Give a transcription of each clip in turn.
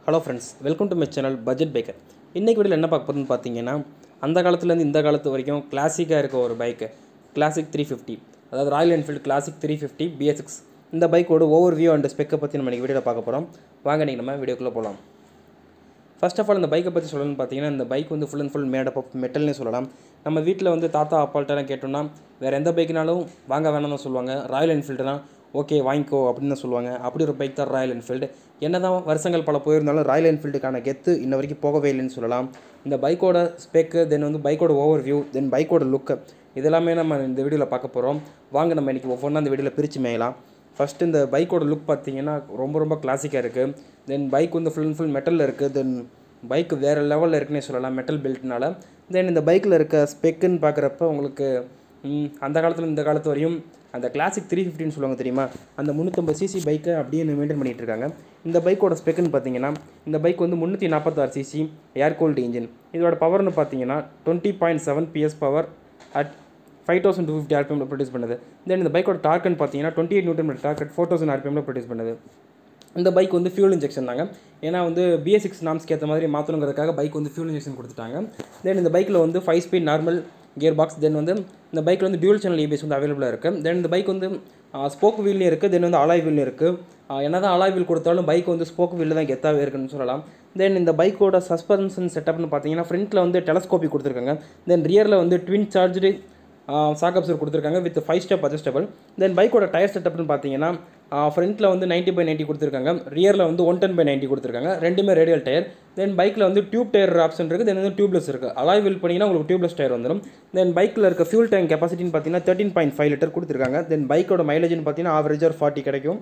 hello friends welcome to my channel budget biker இன்றைக்கி வீடியோவில் என்ன பார்க்க போகிறதுன்னு பார்த்தீங்கன்னா அந்த காலத்துலேருந்து இந்த காலத்து வரைக்கும் கிளாசிக்காக இருக்க ஒரு பைக்கு கிளாசிக் த்ரீ ஃபிஃப்டி அதாவது Royal Enfield classic three fifty BSX இந்த பைக்கோட ஓவர் வியூ அண்ட் ஸ்பெக்கை பற்றி நம்ம இன்றைக்கி வீடியோவில் பார்க்க போகிறோம் வாங்க இன்றைக்கி நம்ம வீடியோக்குள்ளே போகலாம் ஃபர்ஸ்ட் ஆஃப் ஆல் இந்த பைக்கை பற்றி சொல்லணும்னு பார்த்தீங்கன்னா இந்த பைக் வந்து full and full made up of மெட்டல்னே சொல்லலாம் நம்ம வீட்டில் வந்து தாத்தா அப்பாள்கிட்டலாம் கேட்டோம்னா வேறு எந்த பைக்குனாலும் வாங்க வேணாம்னு சொல்லுவாங்க ராயல் என்ஃபீல்டுனா ஓகே வாங்கிக்கோ அப்படின்னு தான் சொல்லுவாங்க அப்படி ஒரு பைக் தான் ராயல் என்ஃபீல்டு என்ன தான் வருஷங்கள் பல போயிருந்தாலும் ராயல் என்ஃபீல்டுக்கான கெத்து இன்ன வரைக்கும் போகவே இல்லைன்னு சொல்லலாம் இந்த பைக்கோட ஸ்பெக்கு தென் வந்து பைக்கோட ஓவர் வியூ தென் பைக்கோட லுக்கு இதெல்லாமே நம்ம இந்த வீடியோவில் பார்க்க போகிறோம் வாங்க நம்ம இன்றைக்கி ஒவ்வொன்றா இந்த வீடியோவில் பிரித்து மேயலாம் ஃபஸ்ட்டு இந்த பைக்கோட லுக் பார்த்தீங்கன்னா ரொம்ப ரொம்ப கிளாசிக்காக இருக்குது தென் பைக் வந்து ஃபுல் அண்ட் ஃபுல் மெட்டலில் இருக்குது தென் பைக் வேறு லெவலில் இருக்குன்னே சொல்லலாம் மெட்டல் பெல்ட்னால தென் இந்த பைக்கில் இருக்க ஸ்பெக்குன்னு பார்க்குறப்ப உங்களுக்கு ம், அந்த காலத்தில் இந்த காலத்து வரையும் அந்த கிளாசிக் த்ரீ ஃபிஃப்டின்னு சொல்லுவாங்க தெரியுமா அந்த முந்நூற்றம்பது சிசி பைக்கை அப்படியே மெயின்டைன் பண்ணிகிட்டு இருக்காங்க இந்த பைக்கோட ஸ்பெக்குன்னு பார்த்தீங்கன்னா இந்த பைக் வந்து முந்நூற்றி நாற்பத்தாறு சிசி ஏர் கூல்டு இன்ஜின் இதோட பவர்னு பார்த்தீங்கன்னா twenty point seven PS power at five thousand two fifty ஆர்பிஎம்ல ப்ரொடியூஸ் பண்ணுது தென் இந்த பைக்கோட டார்க்னு பார்த்தீங்கன்னா twenty eight newton torque at four thousand ஆர்பிஎம்ல ப்ரொடியூஸ் பண்ணுது இந்த பைக் வந்து ஃபியூல் இன்ஜெக்ஷன் தாங்க ஏன்னா வந்து பிஎஸ் நாம்ஸ்க்கு ஏற்ற மாதிரி மாற்றணுங்கிறதுக்காக பைக் வந்து ஃபியூல் இன்ஜெக்ஷன் கொடுத்துட்டாங்க தென் இந்த பைக்கில் வந்து five speed normal gear box then வந்து இந்த பைக்கில் வந்து டியூல் சேனல் இபிஎஸ் வந்து அவைலபிளாக இருக்குது தென் இந்த பைக் வந்து ஸ்போக் வீல்லையும் இருக்குது தென் வந்து அலாய் வீல்லையும் இருக்குது என்ன தான் அலாய் வீல் கொடுத்தாலும் பைக் வந்து ஸ்போக் வீலில் தான் கெத்தாகவே இருக்குன்னு சொல்லலாம் தென் இந்த பைக்கோட சஸ்பென்ஷன் செட்டப்னு பார்த்தீங்கன்னா ஃப்ரண்ட்டில் வந்து டெலஸ்கோப்பி கொடுத்துருக்காங்க தென் ரியரில் வந்து ட்வின் சார்ஜ்டு சாக்கப்சர் கொடுத்துருக்காங்க with five step adjustable then பைக்கோட டயர் செட்டப்னு பார்த்தீங்கன்னா ஃப்ரண்ட்டில் வந்து 90 பை 90 கொடுத்துருக்காங்க ரியரில் வந்து ஒன் டென் பை 90 கொடுத்துருக்காங்க ரெண்டுமே ரேடியல் டயர் தென் பைக்கில் வந்து டியூப் டயர் ஆப்ஷன் இருக்குது தென் வந்து டியூப்லெஸ் இருக்குது அலாய் வில் பண்ணிங்கன்னா உங்களுக்கு டியூப்லெஸ் டயர் வந்துடும் தென் பைக்கில் இருக்க ஃபியூல் டேங்க் கெப்பாசிட்டின்னு பார்த்தீங்கன்னா தேர்ட்டின் பாயிண்ட் ஃபைவ் லிட்டர் கொடுத்துருக்காங்க தென் பைக்கோட மைலேஜ்னு பார்த்தீங்கன்னா ஆவரேஜ் ஒரு ஃபார்ட்டி கிடைக்கும்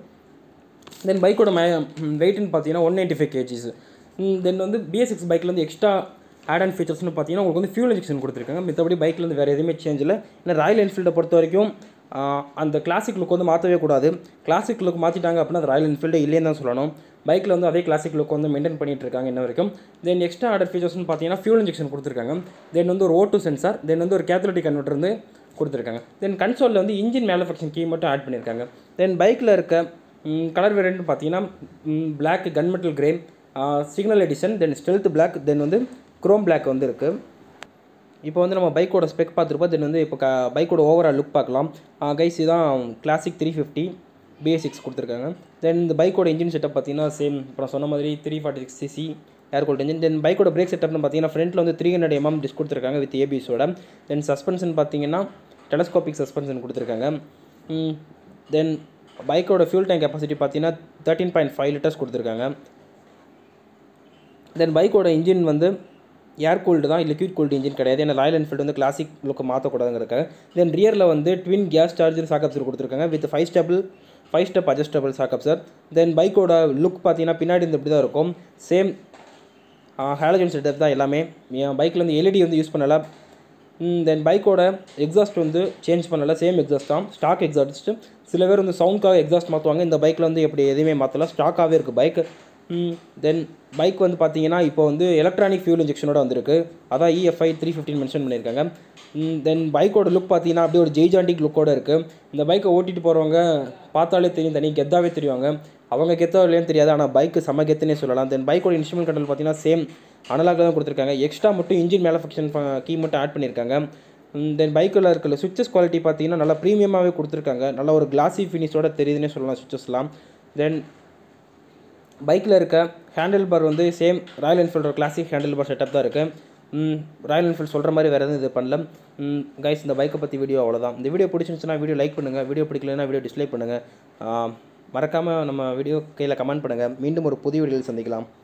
தென் பைக்கோட மை வெயிட்னு பார்த்தீங்கன்னா one ninety five kgs then வந்து பிஎஸ்எக்ஸ் பைக்கில் வந்து எக்ஸ்ட்ரா ஆட் அண்ட் ஃபீச்சர்ஸ்னு பார்த்தீங்கன்னா உங்களுக்கு வந்து ஃபியூல் இன்ஜெக்ஷன் கொடுத்துருக்காங்க மித்தபடி பைக்கில் வந்து வேறு எதுவுமே சேஞ்ச் இல்லை ஏன்னா ராயல் என்ஃபீல்டை பொறுத்த வரைக்கும் ஆஹ், அந்த கிளாசிக் லுக் வந்து மாற்றவே கூடாது கிளாசிக் லுக் மாற்றிட்டாங்க அப்படின்னா அது ராயல் என்ஃபீல்டு இல்லைன்னு தான் சொல்லணும் பைக்கில் வந்து அதே கிளாசிக் லுக் வந்து மெயின்டைன் பண்ணிட்டு இருக்காங்க இன்ன வரைக்கும் தென் எக்ஸ்ட்ரா ஆர்டர் ஃபீச்சர்ஸ்னு பார்த்தீங்கன்னா ஃபியூல் இன்ஜெக்ஷன் கொடுத்துருக்காங்க தென் வந்து ஒரு ஓட்டு சென்சார் தென் வந்து ஒரு கேத்தலிட்டிக் கன்வெர்ட்டர் வந்து கொடுத்துருக்காங்க தென் கன்சோலில் வந்து இன்ஜின் மேனுஃபேக்சரிங் கீ மட்டும் ஆட் பண்ணியிருக்காங்க தென் பைக்கில் இருக்க கலர் வேரியன்ட்னு பார்த்தீங்கன்னா black gunmetal grey signal edition then stealth black then வந்து குரோம் பிளாக் வந்து இருக்குது இப்போ வந்து நம்ம பைக்கோட ஸ்பெக் பார்த்துருப்போம் தென் வந்து இப்போ க பைக்கோட ஓவரால் லுக் பார்க்கலாம் கைஸ் இதான் கிளாசிக் த்ரீ ஃபிஃப்டி பிஎஸ் கொடுத்துருக்காங்க தென் இந்த பைக்கோட இன்ஜின் செட்டப் பார்த்தீங்கன்னா சேம் அப்புறம் சொன்ன மாதிரி three forty six CC air cooled engine then பைக்கோட பிரேக் செட்டப்னு பார்த்தீங்கன்னா ஃப்ரண்ட்டில் வந்து த்ரீ ஹண்ட்ரட் எம்எம் டிஸ்க் கொடுத்துருக்காங்க வித் ஏபிஸோட தென் சஸ்பென்ஷன் பார்த்தீங்கன்னா டெலஸ்கோபிக் சஸ்பென்ஷன் கொடுத்துருக்காங்க தென் பைக்கோட ஃபியூல் டேங்க் கெப்பாசிட்டி பார்த்தீங்கன்னா தேர்ட்டின் பாயிண்ட் ஃபைவ் லிட்டர்ஸ் கொடுத்துருக்காங்க தென் பைக்கோட இன்ஜின் வந்து ஏர் கூல்டு தான் லிக்விட் கூல்டு இன்ஜின் கிடையாது ஏன்னா ராயல் என்ஃபீல்டு வந்து கிளாசிக் லுக்கு மாற்றக்கூடாதுங்கிறதுக்காக தென் ரியரில் வந்து ட்வின் கேஸ் சார்ஜர் சாக்கப்சர் கொடுத்துருக்காங்க with five stable five step adjustable shock absorber then பைக்கோட லுக் பார்த்தீங்கன்னா பின்னாடி இந்த இப்படி தான் இருக்கும் சேம் ஹேலஜன் செட்டப் தான் எல்லாமே என் பைக்கில் வந்து எல்இடி வந்து யூஸ் பண்ணலை தென் பைக்கோட எக்ஸாஸ்ட் வந்து சேஞ்ச் பண்ணல சேம் எக்ஸாஸ்ட் தான் ஸ்டாக் எக்ஸாஸ்ட் சில பேர் வந்து சவுண்ட்காக எக்ஸாஸ்ட் மாற்றுவாங்க இந்த பைக்கில் வந்து எப்படி எதுவுமே மாற்றல ஸ்டாக்காகவே இருக்குது பைக் தென் பைக் வந்து பார்த்தீங்கன்னா இப்போ வந்து எலக்ட்ரானிக் ஃபியூல் இன்ஜெக்ஷனோட வந்திருக்கு அதான் இஎஃப்ஐ த்ரீ ஃபிஃப்டின் மென்ஷன் பண்ணியிருக்காங்க தென் பைக்கோட லுக் பார்த்தீங்கன்னா அப்படியே ஒரு ஜெய்ஜாண்டிக் லுக்கோட இருக்குது இந்த பைக்கை ஓட்டிட்டு போகிறவங்க பார்த்தாலே தெரியும் தனி கெத்தாவே தெரியுவாங்க அவங்க கெத்தோ இல்லைன்னு தெரியாது ஆனால் பைக்கு செம்ம கெத்துனே சொல்லலாம் தென் பைக்கோட இன்ஸ்ட்ருமெண்ட் கண்ட்ரோல் பார்த்தீங்கன்னா சேம் அனலாக தான் கொடுத்துருக்காங்க எக்ஸ்ட்ரா மட்டும் இன்ஜின் மேனுஃபேக்சரிங் கீ மட்டும் ஆட் பண்ணியிருக்காங்க தென் பைக்கில் இருக்கிற சுவிச்சஸ் குவாலிட்டி பார்த்தீங்கன்னா நல்லா ப்ரீமியமாகவே கொடுத்துருக்காங்க நல்ல ஒரு கிளாசி ஃபினிஷோட தெரியுதுன்னே சொல்லலாம் சுவிச்சஸ்லாம் தென் பைக்கில் இருக்க ஹேண்டில் பார் வந்து சேம் ராயல் என்ஃபீல்டோட கிளாசிக் ஹேண்டில் பார் செட்டப் தான் இருக்குது ராயல் என்ஃபீல்ட் சொல்கிற மாதிரி வேறு எதுவும் இது பண்ணல கைஸ் இந்த பைக்கை பற்றி வீடியோ அவ்வளோதான் இந்த வீடியோ பிடிச்சிருந்துச்சுன்னா வீடியோ லைக் பண்ணுங்கள் வீடியோ பிடிக்கலன்னா வீடியோ டிஸ்லைக் பண்ணுங்கள் மறக்காமல் நம்ம வீடியோ கையில் கமெண்ட் பண்ணுங்கள் மீண்டும் ஒரு புதிய வீடியோவில் சந்திக்கலாம்